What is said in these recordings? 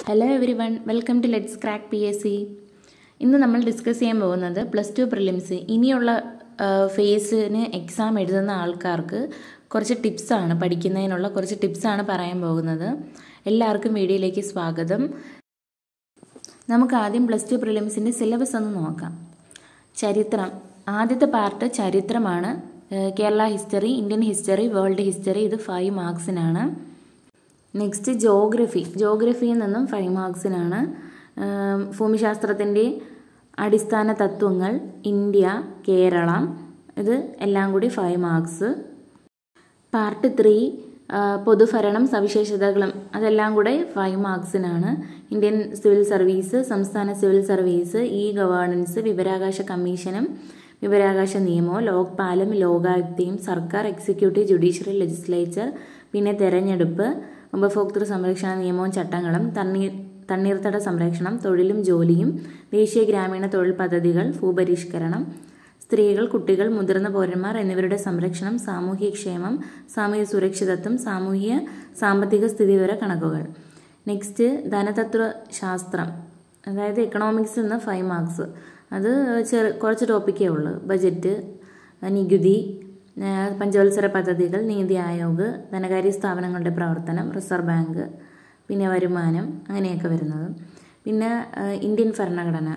hello everyone welcome to let's crack P S C ഇന്ന് നമ്മൾ discuss ചെയ്യാൻ പോകുന്നത് പ്ലസ് ടു പ്രിലിംസ് ഇനിയുള്ള ഫേസിന് എക്സാം എഴുതുന്ന ആൾക്കാർക്ക് കുറച്ച് ടിപ്സാണ് പഠിക്കുന്നതിനുള്ള കുറച്ച് ടിപ്സാണ് പറയാൻ പോകുന്നത് എല്ലാവർക്കും വീഡിയോയിലേക്ക് സ്വാഗതം നമുക്ക് ആദ്യം പ്ലസ് ടു പ്രിലിംസിൻ്റെ സിലബസ് ഒന്ന് നോക്കാം ചരിത്രം ആദ്യത്തെ പാർട്ട് ചരിത്രമാണ് ഏഹ് Kerala history Indian history world history ഇത് ഫൈവ് മാർക്സിനാണ് നെക്സ്റ്റ് ജോഗ്രഫി ജോഗ്രഫിയിൽ നിന്നും ഫൈവ് മാർക്സിനാണ് ഏഹ് ഭൂമിശാസ്ത്രത്തിൻ്റെ അടിസ്ഥാന തത്വങ്ങൾ ഇന്ത്യ കേരളം ഇത് എല്ലാം കൂടി ഫൈവ് മാർക്സ് പാർട്ട് ത്രീ പൊതുഭരണം സവിശേഷതകളും അതെല്ലാം കൂടെ ഫൈവ് മാർക്സിനാണ് ഇന്ത്യൻ സിവിൽ സർവീസ് സംസ്ഥാന സിവിൽ സർവീസ് ഇ ഗവേണൻസ് വിവരാകാശ കമ്മീഷനും വിവരാകാശ നിയമവും ലോക്പാലും ലോകായുക്തയും സർക്കാർ എക്സിക്യൂട്ടീവ് ജുഡീഷ്യറി ലെജിസ്ലേച്ചർ പിന്നെ തെരഞ്ഞെടുപ്പ് ഉപഭോക്തൃ സംരക്ഷണ നിയമവും ചട്ടങ്ങളും തണ്ണീർ തണ്ണീർത്തട സംരക്ഷണം തൊഴിലും ജോലിയും ദേശീയ ഗ്രാമീണ തൊഴിൽ പദ്ധതികൾ ഭൂപരിഷ്കരണം സ്ത്രീകൾ കുട്ടികൾ മുതിർന്ന പൗരന്മാർ എന്നിവരുടെ സംരക്ഷണം സാമൂഹ്യക്ഷേമം സാമൂഹ്യ സുരക്ഷിതത്വം സാമൂഹ്യ സാമ്പത്തിക സ്ഥിതിവിവര കണക്കുകൾ നെക്സ്റ്റ് ധനതത്വ ശാസ്ത്രം അതായത് എക്കണോമിക്സ് എന്ന ഫൈവ് മാർക്സ് അത് ചെറു കുറച്ച് ടോപ്പിക്കേ ഉള്ളൂ ബജറ്റ് നികുതി പഞ്ചവത്സര പദ്ധതികൾ നീതി ആയോഗ് ധനകാര്യ സ്ഥാപനങ്ങളുടെ പ്രവർത്തനം റിസർവ് ബാങ്ക് പിന്നെ വരുമാനം അങ്ങനെയൊക്കെ വരുന്നത് പിന്നെ ഇന്ത്യൻ ഭരണഘടന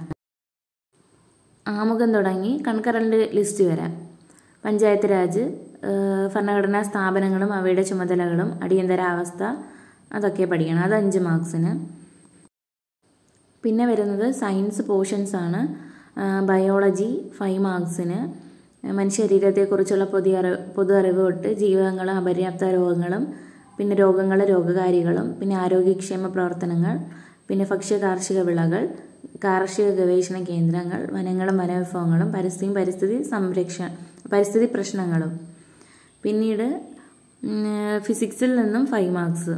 ആമുഖം തുടങ്ങി കൺകറന്റ് ലിസ്റ്റ് വരാം പഞ്ചായത്ത് രാജ് ഭരണഘടനാ സ്ഥാപനങ്ങളും അവയുടെ ചുമതലകളും അടിയന്തരാവസ്ഥ അതൊക്കെ പഠിക്കണം അത് അഞ്ച് മാർക്സിന് പിന്നെ വരുന്നത് സയൻസ് പോർഷൻസ് ആണ് ബയോളജി ഫൈവ് മാർക്സിന് മനുഷ്യശരീരത്തെക്കുറിച്ചുള്ള പുതിയ അറിവ് പൊതു അറിവ് തൊട്ട് ജീവകങ്ങളും അപര്യാപ്ത രോഗങ്ങളും പിന്നെ രോഗങ്ങൾ രോഗകാരികളും പിന്നെ ആരോഗ്യക്ഷേമ പ്രവർത്തനങ്ങൾ പിന്നെ ഭക്ഷ്യ കാർഷിക വിളകൾ കാർഷിക ഗവേഷണ കേന്ദ്രങ്ങൾ വനങ്ങളും വനവിഭവങ്ങളും പരിസ്ഥിതിയും പരിസ്ഥിതി സംരക്ഷണ പരിസ്ഥിതി പ്രശ്നങ്ങളും പിന്നീട് ഫിസിക്സിൽ നിന്നും ഫൈവ് മാർക്സ്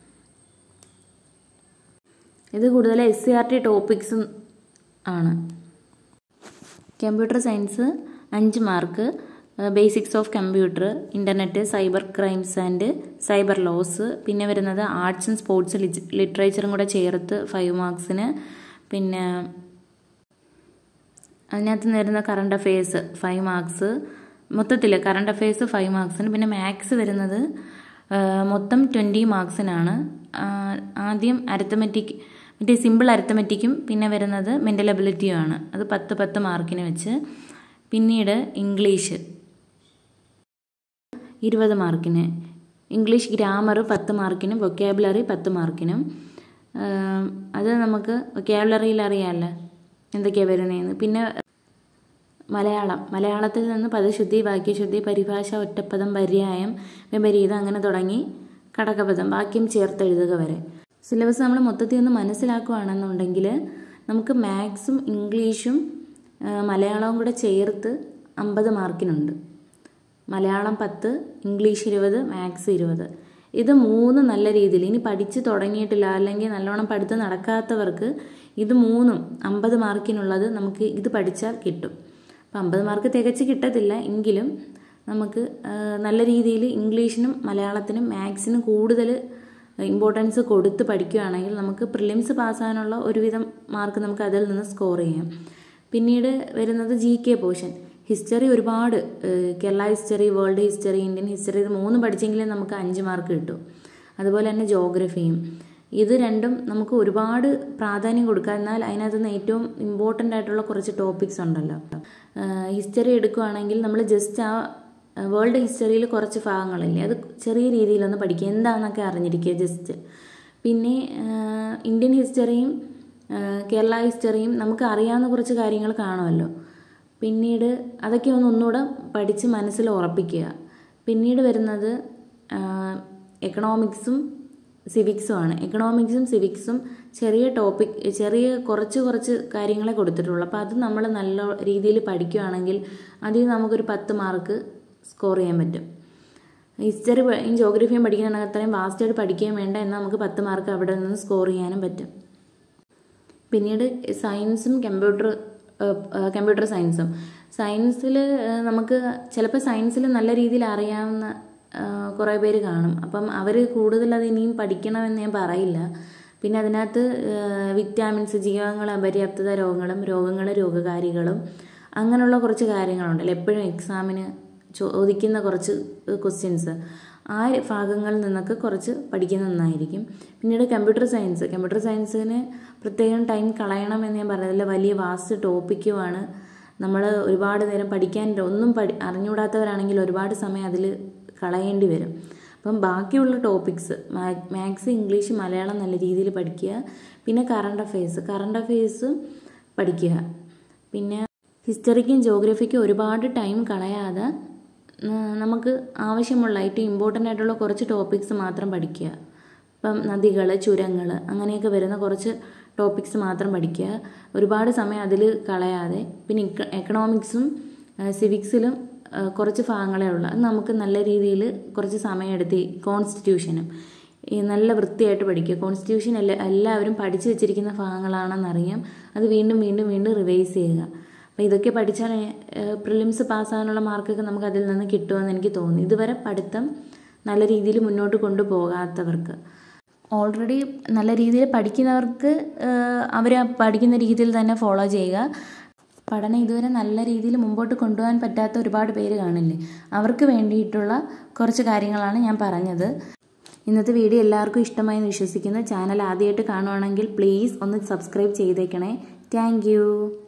ഇത് കൂടുതൽ എസ് സി ആർ ടി ടോപ്പിക്സും ആണ് കമ്പ്യൂട്ടർ സയൻസ് അഞ്ച് mark basics of computer internet cyber crimes and cyber laws പിന്നെ വരുന്നത് ആർട്സ് ആൻഡ് സ്പോർട്സ് ലിറ്ററേച്ചറും കൂടെ ചേർത്ത് ഫൈവ് മാർക്സിന് പിന്നെ അതിനകത്ത് വരുന്ന കറണ്ട് അഫെയർസ് ഫൈവ് മാർക്സ് മൊത്തത്തിൽ കറണ്ട് അഫെയർസ് ഫൈവ് മാർക്സിന് പിന്നെ മാത്സ് വരുന്നത് മൊത്തം ട്വൻറ്റി മാർക്സിനാണ് ആദ്യം അരിത്തമെറ്റിക് മറ്റേ സിമ്പിൾ അരിത്തമെറ്റിക്കും പിന്നെ വരുന്നത് മെൻ്റൽ അബിലിറ്റിയും ആണ് അത് പത്ത് പത്ത് മാർക്കിന് വെച്ച് പിന്നീട് ഇംഗ്ലീഷ് ഇരുപത് മാർക്കിന് ഇംഗ്ലീഷ് ഗ്രാമർ പത്ത് മാർക്കിനും വൊക്കാബുലറി പത്ത് മാർക്കിനും അത് നമുക്ക് വൊക്കാബുലറിയിൽ അറിയാമല്ലോ എന്തൊക്കെയാണ് വരുന്നതെന്ന് പിന്നെ മലയാളം മലയാളത്തിൽ നിന്ന് പദശുദ്ധി വാക്യശുദ്ധി പരിഭാഷ ഒറ്റപ്പദം പര്യായം വിപരീതം അങ്ങനെ തുടങ്ങി കടകപദം വാക്യം ചേർത്തെഴുതുക വരെ സിലബസ് നമ്മൾ മൊത്തത്തിൽ ഒന്ന് മനസ്സിലാക്കുകയാണെന്നുണ്ടെങ്കിൽ നമുക്ക് മാത്സും ഇംഗ്ലീഷും മലയാളവും കൂടെ ചേർത്ത് അമ്പത് മാർക്കിനുണ്ട് മലയാളം പത്ത് ഇംഗ്ലീഷ് ഇരുപത് മാത്സ് ഇരുപത് ഇത് മൂന്ന് നല്ല രീതിയിൽ ഇനി പഠിച്ച് തുടങ്ങിയിട്ടില്ല അല്ലെങ്കിൽ നല്ലോണം പഠിത്തം നടക്കാത്തവർക്ക് ഇത് മൂന്നും അമ്പത് മാർക്കിനുള്ളത് നമുക്ക് ഇത് പഠിച്ചാൽ കിട്ടും അപ്പം അമ്പത് മാർക്ക് തികച്ച് കിട്ടത്തില്ല എങ്കിലും നമുക്ക് നല്ല രീതിയിൽ ഇംഗ്ലീഷിനും മലയാളത്തിനും മാത്സിനും കൂടുതൽ ഇമ്പോർട്ടൻസ് കൊടുത്ത് പഠിക്കുകയാണെങ്കിൽ നമുക്ക് പ്രിലിംസ് പാസ്സാകാനുള്ള ഒരുവിധം മാർക്ക് നമുക്ക് അതിൽ നിന്ന് സ്കോർ ചെയ്യാം പിന്നീട് വരുന്നത് ജി കെ പോർഷൻ ഹിസ്റ്ററി ഒരുപാട് Kerala history world history Indian history ഇത് മൂന്നും പഠിച്ചെങ്കിലേ നമുക്ക് അഞ്ച് മാർക്ക് കിട്ടും അതുപോലെ തന്നെ ജോഗ്രഫിയും ഇത് രണ്ടും നമുക്ക് ഒരുപാട് പ്രാധാന്യം കൊടുക്കുക എന്നാൽ അതിനകത്ത് നിന്ന് ഏറ്റവും ഇമ്പോർട്ടൻ്റ് ആയിട്ടുള്ള കുറച്ച് ടോപ്പിക്സ് ഉണ്ടല്ലോ ഹിസ്റ്ററി എടുക്കുകയാണെങ്കിൽ നമ്മൾ ജസ്റ്റ് ആ വേൾഡ് ഹിസ്റ്ററിയിൽ കുറച്ച് ഭാഗങ്ങളില്ലേ അത് ചെറിയ രീതിയിലൊന്ന് പഠിക്കുക എന്താണെന്നൊക്കെ അറിഞ്ഞിരിക്കുക ജസ്റ്റ് പിന്നെ ഇന്ത്യൻ ഹിസ്റ്ററിയും കേരള ഹിസ്റ്ററിയും നമുക്ക് അറിയാവുന്ന കുറച്ച് കാര്യങ്ങൾ കാണുമല്ലോ പിന്നീട് അതൊക്കെ ഒന്ന് ഒന്നുകൂടെ പഠിച്ച് മനസ്സിൽ ഉറപ്പിക്കുക പിന്നീട് വരുന്നത് എക്കണോമിക്സും സിവിക്സും ആണ് എക്കണോമിക്സും സിവിക്സും ചെറിയ ടോപ്പിക് ചെറിയ കുറച്ച് കുറച്ച് കാര്യങ്ങളെ കൊടുത്തിട്ടുള്ളൂ അപ്പോൾ അത് നമ്മൾ നല്ല രീതിയിൽ പഠിക്കുകയാണെങ്കിൽ അതിൽ നമുക്കൊരു പത്ത് മാർക്ക് സ്കോർ ചെയ്യാൻ പറ്റും ഹിസ്റ്ററി ജോഗ്രഫിയും പഠിക്കുന്ന അത്രയും വാസ്റ്റായിട്ട് പഠിക്കുകയും വേണ്ട എന്നാൽ നമുക്ക് പത്ത് മാർക്ക് അവിടെ നിന്ന് സ്കോർ ചെയ്യാനും പറ്റും പിന്നീട് സയൻസും കമ്പ്യൂട്ടർ കമ്പ്യൂട്ടർ സയൻസും സയൻസിൽ നമുക്ക് ചിലപ്പോൾ സയൻസിൽ നല്ല രീതിയിൽ അറിയാവുന്ന കുറേ പേര് കാണും അപ്പം അവർ കൂടുതൽ അത് ഇനിയും പഠിക്കണമെന്ന് ഞാൻ പറയില്ല പിന്നെ അതിനകത്ത് വിറ്റാമിൻസ് ജീവകങ്ങൾ അപര്യാപ്തത രോഗങ്ങളും രോഗങ്ങൾ രോഗകാരികളും അങ്ങനെയുള്ള കുറച്ച് കാര്യങ്ങളുണ്ടല്ലോ എപ്പോഴും എക്സാമിന് ചോദിക്കുന്ന കുറച്ച് ക്വസ്റ്റ്യൻസ് ആ ഭാഗങ്ങളിൽ നിന്നൊക്കെ കുറച്ച് പഠിക്കുന്നത് നന്നായിരിക്കും പിന്നീട് കമ്പ്യൂട്ടർ സയൻസ് കമ്പ്യൂട്ടർ സയൻസിന് പ്രത്യേകം ടൈം കളയണമെന്ന് ഞാൻ പറഞ്ഞതില്ല വലിയ വാസ്റ്റ് ടോപ്പിക്കുമാണ് നമ്മൾ ഒരുപാട് നേരം പഠിക്കാൻ ഒന്നും പഠി അറിഞ്ഞുകൂടാത്തവരാണെങ്കിൽ ഒരുപാട് സമയം അതിൽ കളയേണ്ടി വരും അപ്പം ബാക്കിയുള്ള ടോപ്പിക്സ് മാത്സ് ഇംഗ്ലീഷ് മലയാളം നല്ല രീതിയിൽ പഠിക്കുക പിന്നെ കറണ്ട് അഫെയർസ് കറണ്ട് അഫെയർസ് പഠിക്കുക പിന്നെ ഹിസ്റ്ററിക്കും ജോഗ്രഫിക്കും ഒരുപാട് ടൈം കളയാതെ നമുക്ക് ആവശ്യമുള്ള ഏറ്റവും ഇമ്പോർട്ടൻ്റ് ആയിട്ടുള്ള കുറച്ച് ടോപ്പിക്സ് മാത്രം പഠിക്കുക ഇപ്പം നദികൾ ചുരങ്ങൾ അങ്ങനെയൊക്കെ വരുന്ന കുറച്ച് ടോപ്പിക്സ് മാത്രം പഠിക്കുക ഒരുപാട് സമയം അതിൽ കളയാതെ പിന്നെ എക്കണോമിക്സും സിവിക്സിലും കുറച്ച് ഭാഗങ്ങളേ ഉള്ളൂ അത് നമുക്ക് നല്ല രീതിയിൽ കുറച്ച് സമയമെടുത്ത് കോൺസ്റ്റിറ്റ്യൂഷനും ഈ നല്ല വൃത്തിയായിട്ട് പഠിക്കുക കോൺസ്റ്റിറ്റ്യൂഷൻ എല്ലാ എല്ലാവരും പഠിച്ചു വെച്ചിരിക്കുന്ന ഭാഗങ്ങളാണെന്നറിയാം അത് വീണ്ടും വീണ്ടും വീണ്ടും റിവൈസ് ചെയ്യുക അപ്പോൾ ഇതൊക്കെ പഠിച്ചാൽ പ്രിലിംസ് പാസ്സാകാനുള്ള മാർക്കൊക്കെ നമുക്ക് അതിൽ നിന്ന് കിട്ടുമെന്ന് എനിക്ക് തോന്നി ഇതുവരെ പഠിത്തം നല്ല രീതിയിൽ മുന്നോട്ട് കൊണ്ടുപോകാത്തവർക്ക് ഓൾറെഡി നല്ല രീതിയിൽ പഠിക്കുന്നവർക്ക് അവർ പഠിക്കുന്ന രീതിയിൽ തന്നെ ഫോളോ ചെയ്യുക പഠനം ഇതുവരെ നല്ല രീതിയിൽ മുമ്പോട്ട് കൊണ്ടുപോകാൻ പറ്റാത്ത ഒരുപാട് പേര് കാണില്ലേ അവർക്ക് വേണ്ടിയിട്ടുള്ള കുറച്ച് കാര്യങ്ങളാണ് ഞാൻ പറഞ്ഞത് ഇന്നത്തെ വീഡിയോ എല്ലാവർക്കും ഇഷ്ടമായി എന്ന് വിശ്വസിക്കുന്നു ചാനൽ ആദ്യമായിട്ട് കാണുവാണെങ്കിൽ പ്ലീസ് ഒന്ന് സബ്സ്ക്രൈബ് ചെയ്തേക്കണേ താങ്ക്